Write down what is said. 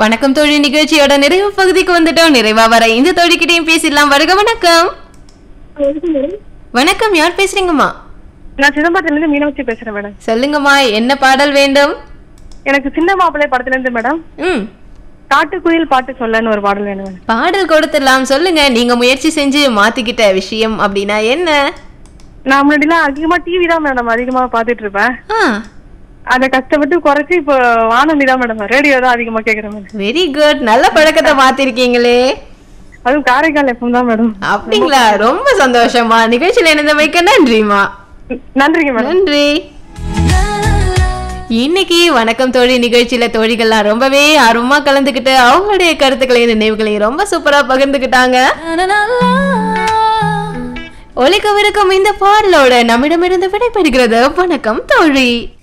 வணக்கம் தோழி நிகழ்ச்சியோட நிறைவு பகுதிக்கு வந்துட்டோம் நிறைவா வர இந்த தோழிக்கிட்டையும் பேசிடலாம் வருக வணக்கம் வணக்கம் யார் பேசுறீங்கம்மா நான் சிதம்பரத்துல இருந்து மீனாட்சி பேசுறேன் மேடம் சொல்லுங்கம்மா என்ன பாடல் வேண்டும் எனக்கு சின்ன மாப்பிள்ளை படத்துல இருந்து மேடம் ம் காட்டுக்குயில் பாட்டு சொல்லன்னு ஒரு பாடல் வேணும் மேடம் பாடல் கொடுத்துடலாம் சொல்லுங்க நீங்க முயற்சி செஞ்சு மாத்திக்கிட்ட விஷயம் அப்படின்னா என்ன நான் முன்னாடிலாம் அதிகமா டிவி தான் மேடம் அதிகமா பாத்துட்டு இருப்பேன் ஆ அதை கஷ்டப்பட்டு குறைச்சி இப்போ வானொலி தான் மேடம் ரேடியோ தான் அதிகமா கேக்குறேன் மேடம் வெரி குட் நல்ல பழக்கத்தை மாத்திருக்கீங்களே அதுவும் காரைக்கால் எஃப்எம் தான் மேடம் அப்படிங்களா ரொம்ப சந்தோஷமா நிகழ்ச்சியில இணைந்த வைக்க நன்றிமா நன்றிங்க மேடம் நன்றி இன்னைக்கு வணக்கம் தோழி நிகழ்ச்சியில தோழிகள்லாம் ரொம்பவே ஆர்வமா கலந்துக்கிட்டு அவங்களுடைய கருத்துக்களையும் நினைவுகளையும் ரொம்ப சூப்பரா பகிர்ந்துக்கிட்டாங்க ஒலிக்கவிருக்கும் இந்த பாடலோட நம்மிடமிருந்து விடைபெறுகிறது வணக்கம் தோழி